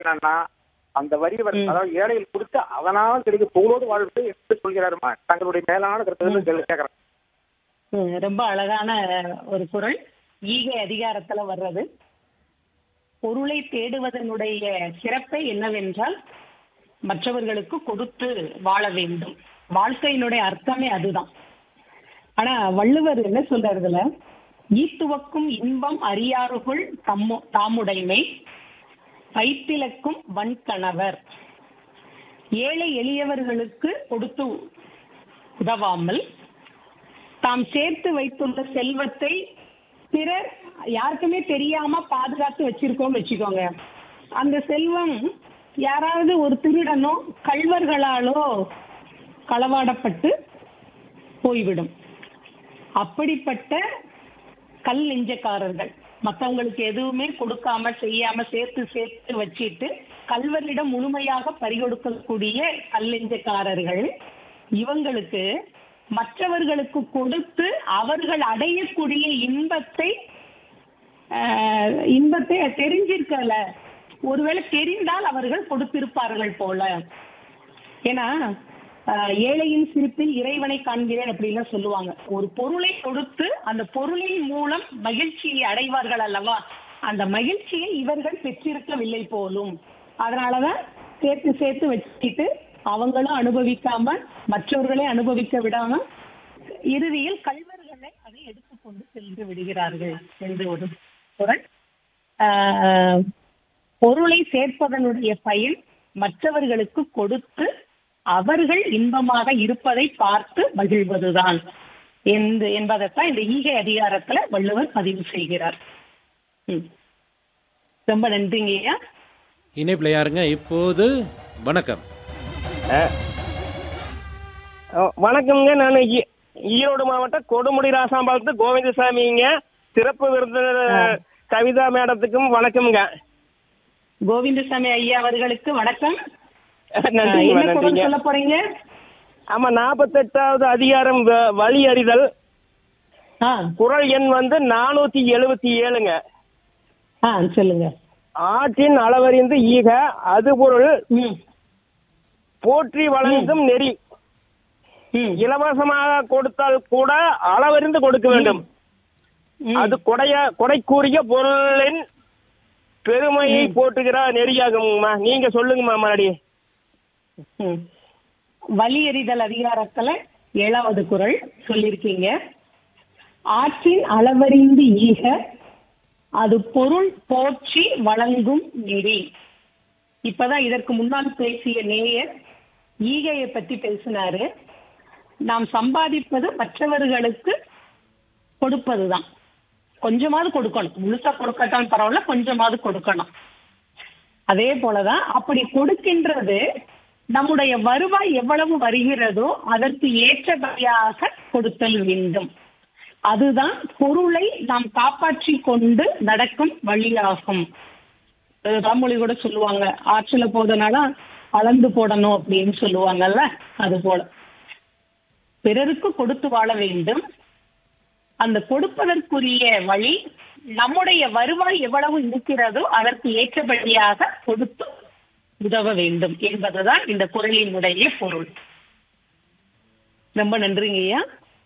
என்னன்னா அந்த வரி வரி- அதாவது ஏழைகள் கொடுத்து அதனால் கிடைக்க பொருளோடு வாழ்வு என்று சொல்கிறாருமா தங்களுடைய மேலான கருத்து கேட்கிறேன் ம், ரொம்ப அழகான ஒரு குரல் ஈகை அதிகாரத்துல வர்றது பொருளை தேடுவதனுடைய சிறப்பே என்னவென்றால் மற்றவர்களுக்கு கொடுத்து வாழ வேண்டும் வாழ்க்கையினுடைய அர்த்தமே அதுதான் ஆனா வள்ளுவர் என்ன சொல்றதுல ஈத்துவக்கும் இன்பம் அறியாறுகுள் தம்மு தாமுடைமை பைத்திலக்கும் வன்கணவர் ஏழை எளியவர்களுக்கு கொடுத்து உதவாமல் தாம் சேர்த்து வைத்துள்ள செல்வத்தை பிறர் யாருக்குமே தெரியாம பாதுகாத்து வச்சிருக்கோம்னு வச்சுக்கோங்க அந்த செல்வம் யாராவது ஒரு திருடனோ கள்வர்களாலோ களவாடப்பட்டு போய்விடும் அப்படிப்பட்ட கல் நெஞ்சக்காரர்கள் மத்தவங்களுக்கு எதுவுமே கொடுக்காம செய்யாம சேர்த்து சேர்த்து வச்சிட்டு கல்வரிடம் முழுமையாக பறிகொடுக்கக்கூடிய கல் நெஞ்சக்காரர்கள் இவங்களுக்கு மற்றவர்களுக்கு கொடுத்து அவர்கள் அடையக்கூடிய இன்பத்தை ஆஹ், இன்பத்தை தெரிஞ்சிருக்கல ஒருவேளை தெரிந்தால் அவர்கள் கொடுத்திருப்பார்கள் போல ஏன்னா ஆஹ், ஏழையின் சிரிப்பில் இறைவனை காண்கிறேன் அப்படின்லாம் சொல்லுவாங்க ஒரு பொருளை கொடுத்து அந்த பொருளின் மூலம் மகிழ்ச்சியை அடைவார்கள் அல்லவா அந்த மகிழ்ச்சியை இவர்கள் பெற்றிருக்கவில்லை போலும் அதனாலதான் சேர்த்து சேர்த்து வச்சுக்கிட்டு அவங்களும் அனுபவிக்காம மற்றவர்களே அனுபவிக்க விடாம இறுதியில் கல்வர்களை அதை எடுத்துக்கொண்டு சென்று விடுகிறார்கள் என்று ஒரு குரல் ஆஹ், பொருளை சேர்ப்பதனுடைய பயன் மற்றவர்களுக்கு கொடுத்து அவர்கள் இன்பமாக இருப்பதை பார்த்து மகிழ்வதுதான் என்று என்பதைத்தான் இந்த ஈகை அதிகாரத்துல வள்ளுவர் பதிவு செய்கிறார் ம். ரொம்ப நன்றிங்க ஐயா இணைப்பில் யாருங்க இப்போது வணக்கம் அஹ் வணக்கம்ங்க நான் ஈ- ஈரோடு மாவட்டம் கொடுமுடி ராசாம்பாளத்து கோவிந்தசாமிங்க சிறப்பு விருந்தினர் கவிதா மேடத்துக்கும் வணக்கம்ங்க கோவிந்தசாமி ஐயா அவர்களுக்கு வணக்கம் நன்றிங்க என்ன குரல் நன்றிங்க சொல்ல போறீங்க ஆமா நாற்பத்தெட்டாவது அதிகாரம் வ- வழி அறிதல் ஆ குரல் எண் வந்து நானூத்தி எழுபத்தி ஏழுங்க ஆ சொல்லுங்க ஆற்றின் அளவறிந்து ஈக அது பொருள் ம் போற்றி வழங்கும் நெறி ம் இலவசமாக கொடுத்தால் கூட அளவறிந்து கொடுக்க வேண்டும் ம். அது கொடைய கொடைக்கூறிய பொருளின் பெருமையை போட்டுகிற நெறியாகும்மா நீங்க சொல்லுங்கம்மா மறுபடி ம். வலி எறிதல் அதிகாரத்துல ஏழாவது குரல் சொல்லியிருக்கீங்க ஆற்றின் அளவறிந்து ஈக அது பொருள் போற்றி வழங்கும் நெறி இப்பதான் இதற்கு முன்னால் பேசிய நேயர் ஈகையை பத்தி பேசினாரு நாம் சம்பாதிப்பது மற்றவர்களுக்கு கொடுப்பதுதான் கொஞ்சமாவது கொடுக்கணும் முழுசா கொடுக்கட்டாலும் பரவாயில்ல கொஞ்சமாவது கொடுக்கணும் அதே போலதான் அப்படி கொடுக்கின்றது நம்முடைய வருவாய் எவ்வளவு வருகிறதோ அதற்கு ஏற்றபடியாக கொடுத்தல் வேண்டும் அதுதான் பொருளை நாம் காப்பாற்றி கொண்டு நடக்கும் வழியாகும் அஹ் பழமொழி கூட சொல்லுவாங்க ஆற்றுல போதனால அளந்து போடணும் அப்படின்னு சொல்லுவாங்கல்ல அது போல பிறருக்கு கொடுத்து வாழ வேண்டும் அந்த கொடுப்பதற்குரிய வழி நம்முடைய வருவாய் எவ்வளவு இருக்கிறதோ அதற்கு ஏற்றபடியாக கொடுத்து உதவ வேண்டும் என்பதுதான் இந்த குரலினுடைய பொருள் ரொம்ப நன்றிங்க ஐயா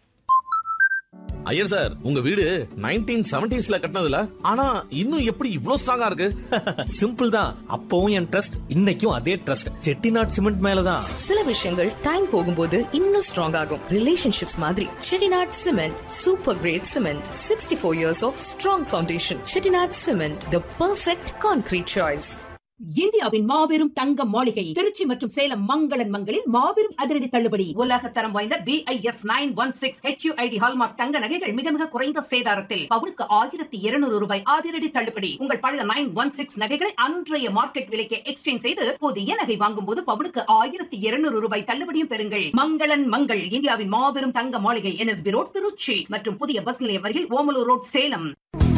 ஐயர் சார் உங்க வீடு நைன்டீன் செவன்டிஸ்ல கட்டினதுல ஆனா இன்னும் எப்படி இவ்ளோ ஸ்ட்ராங்கா இருக்கு சிம்பிள் தான் அப்பவும் என் ட்ரஸ்ட் இன்னைக்கும் அதே ட்ரஸ்ட் செட்டிநாட் சிமெண்ட் மேலதான் சில விஷயங்கள் டைம் போகும்போது இன்னும் ஸ்ட்ராங் ஆகும் ரிலேஷன்ஷிப்ஸ் மாதிரி Chettinad cement super great cement sixty four years of strong foundation Chettinad cement the perfect concrete choice இந்தியாவின் மாபெரும் தங்க மாளிகை திருச்சி மற்றும் சேலம் மங்களன் மங்களில் மாபெரும் அதிரடி தள்ளுபடி உலக தரம் வாய்ந்த BIS nine one six HUID hallmark தங்க நகைகள் மிக மிக குறைந்த சேதாரத்தில் பவுனுக்கு ஆயிரத்தி இருநூறு ரூபாய் அதிரடி தள்ளுபடி உங்கள் பழைய நைன் ஒன் சிக்ஸ் நகைகளை அன்றைய மார்க்கெட் விலைக்கு எக்ஸ்சேஞ்ச் செய்து புதிய நகை வாங்கும் போது பவுனுக்கு ஆயிரத்தி இருநூறு ரூபாய் தள்ளுபடியும் பெறுங்கள் மங்களன் மங்கள் இந்தியாவின் மாபெரும் தங்க மாளிகை என்எஸ்பி ரோட் திருச்சி மற்றும் புதிய பஸ் நிலையம் அருகில் ஓமலூர் ரோட் சேலம்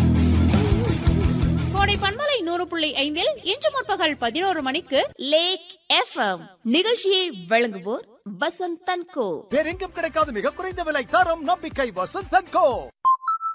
கோடை பண்பலை நூறு புள்ளி ஐந்தில் இன்று முற்பகல் பதினோரு மணிக்கு லேக் எஃப்எம் நிகழ்ச்சியை வழங்குவோர் வசந்த் தன்கோ வேறெங்கும் கிடைக்காத மிக குறைந்த விலை தரம் நம்பிக்கை வசந்தன் கோ